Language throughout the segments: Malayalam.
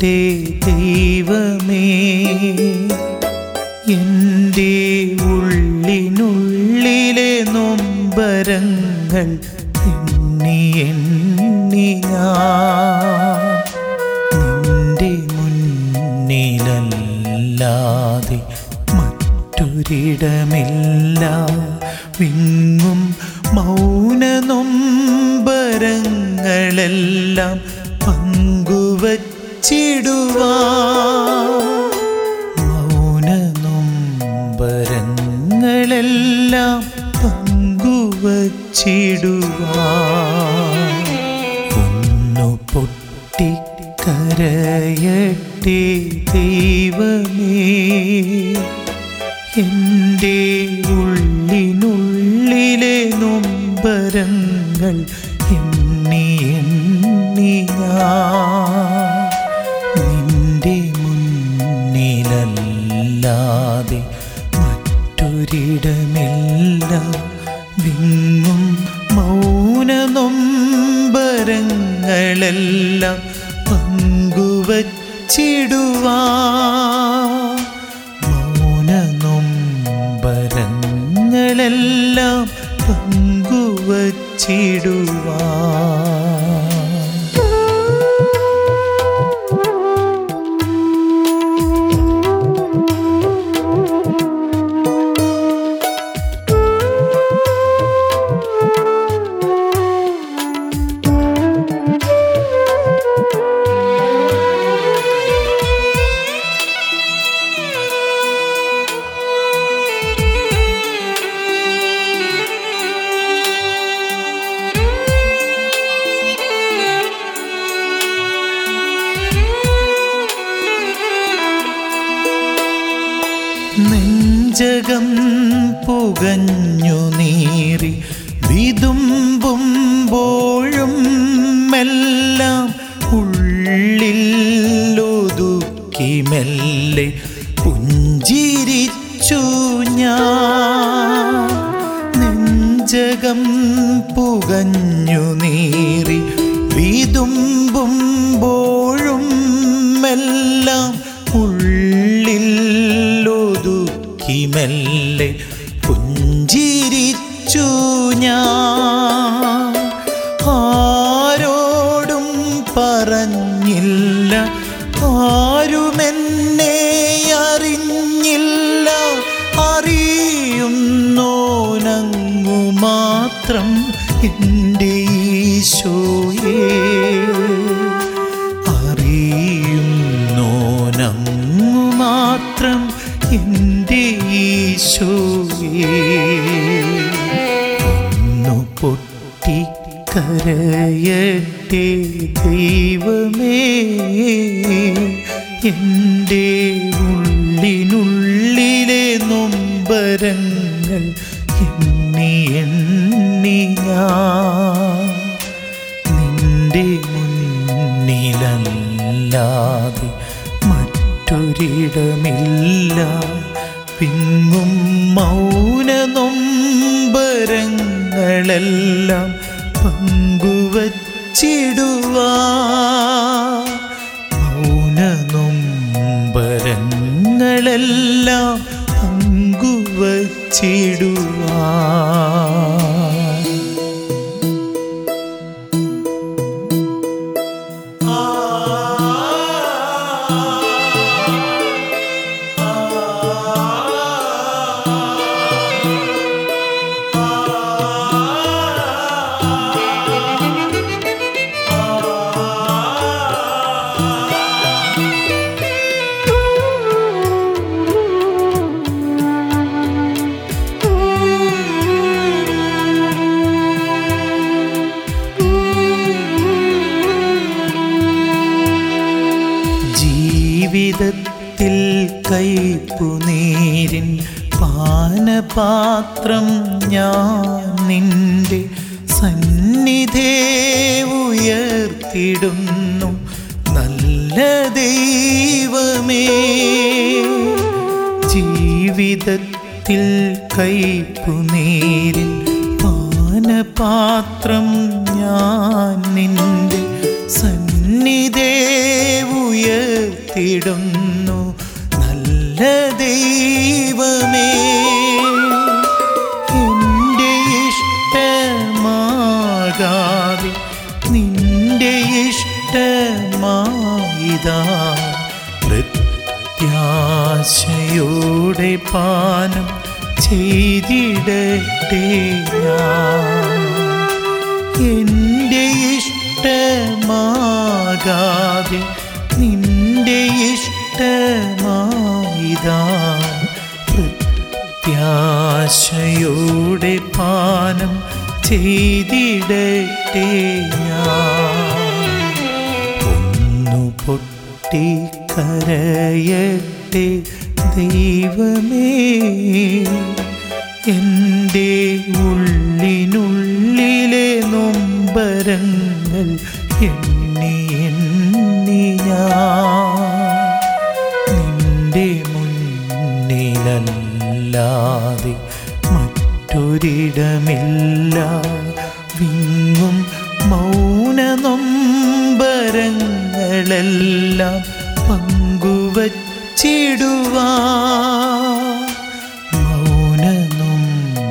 കരയട്ടെ ദൈവമേ എൻ്റെ ഉള്ളിനുള്ളിലെ നൊമ്പരങ്ങൾ എണ്ണി എണ്ണിയാ നിന്റെ മുന്നിലല്ലാതെ മറ്റൊരിടമില്ല വിങ്ങും മൗന നൊമ്പരങ്ങളെല്ലാം പങ്കുവച്ചിടുവാ മൗന നൊമ്പരങ്ങളെല്ലാം പങ്കുവച്ചിടുവാ ഒന്നു പൊട്ടിക്കരയട്ടെ ദൈവമേ എൻ്റെ ഉള്ളിനുള്ളിലെ നൊമ്പരങ്ങൾ എണ്ണി എണ്ണിയാ നിന്റെ മുന്നിലല്ലാതെ മറ്റൊരിടമില്ല വിങ്ങും മൗന നൊമ്പരങ്ങളെല്ലാം പങ്കുവച്ചിടുവാ മൗന നൊമ്പരങ്ങളെല്ലാം പങ്കുവച്ചിടുവാ നെഞ്ചകം പുകഞ്ഞു നീറി വിതുമ്പുമ്പോഴും എല്ലാം ഉള്ളിൽ ഒതുക്കി മെല്ലെ പുഞ്ചിരിച്ചു ഞാൻ നെഞ്ചകം പുകഞ്ഞു നീറി വിതുമ്പുമ്പോഴും എല്ലാം ഉള്ളിൽ ഒതുക്കി മെല്ലെ പുഞ്ചിരിച്ചു ഞാൻ ആരോടും പറഞ്ഞില്ല ആരുമെന്നെ അറിഞ്ഞില്ല അറിയുന്നോനങ്ങു മാത്രം എൻ്റെ ഈശോയേ അറിയുന്നോനങ്ങു മാത്രം എൻ്റെ ഈശോയേ ഒന്നു പൊട്ടിക്കരയട്ടെ ദൈവമേ എൻ്റെ ഉള്ളിനുള്ളിലെ നൊമ്പരങ്ങൾ എണ്ണി എണ്ണി ഞാൻ നിന്റെ മുന്നിലല്ലാതെ മറ്റൊരിടമില്ല പിങ്ങും മൗന നൊമ്പരങ്ങളെല്ലാം പങ്കുവച്ചിടുവാ മൗന നൊമ്പരങ്ങളെല്ലാം പങ്കുവച്ചിടുവാ ജീവിതത്തിൽ കൈപ്പുനീരിൻ പാനപാത്രം ഞാൻ നിന്റെ സന്നിധേ ഉയർത്തിടുന്നു നല്ല ദൈവമേ ജീവിതത്തിൽ കൈപ്പുനീരിൻ പാനപാത്രം ഞാൻ നിന്റെ സന്നിധി സന്നിധേ ഉയർത്തിടുന്നു നല്ല ദൈവമേ എൻ്റെ ഇഷ്ടമാകാതെ നിന്റെ ഇഷ്ടമായിതാ പ്രത്യാശയോടെ പാനം ചെയ്തിടട്ടെ ഞാൻ എൻ്റെ ഇഷ്ടമാകാതെ നിന്റെ ഇഷ്ടമായിതാ പ്രത്യാശയോടെ പാനം ചെയ്തിടട്ടെ ഞാൻ ഒന്നു പൊട്ടിക്കരയട്ടെ ദൈവമേ എൻ്റെ ഉള്ളിനുള്ളിലെ നൊമ്പരങ്ങൾ എണ്ണി എണ്ണി ഞാൻ നിന്റെ മുന്നിലല്ലാതെ മറ്റൊരിടമില്ല വിങ്ങും മൗന നൊമ്പരങ്ങളെല്ലാം പങ്കുവച്ചിടുവാ മൗന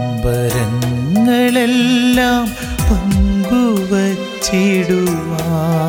നൊമ്പരങ്ങളെല്ലാം പങ്കുവച്ചിടുവാ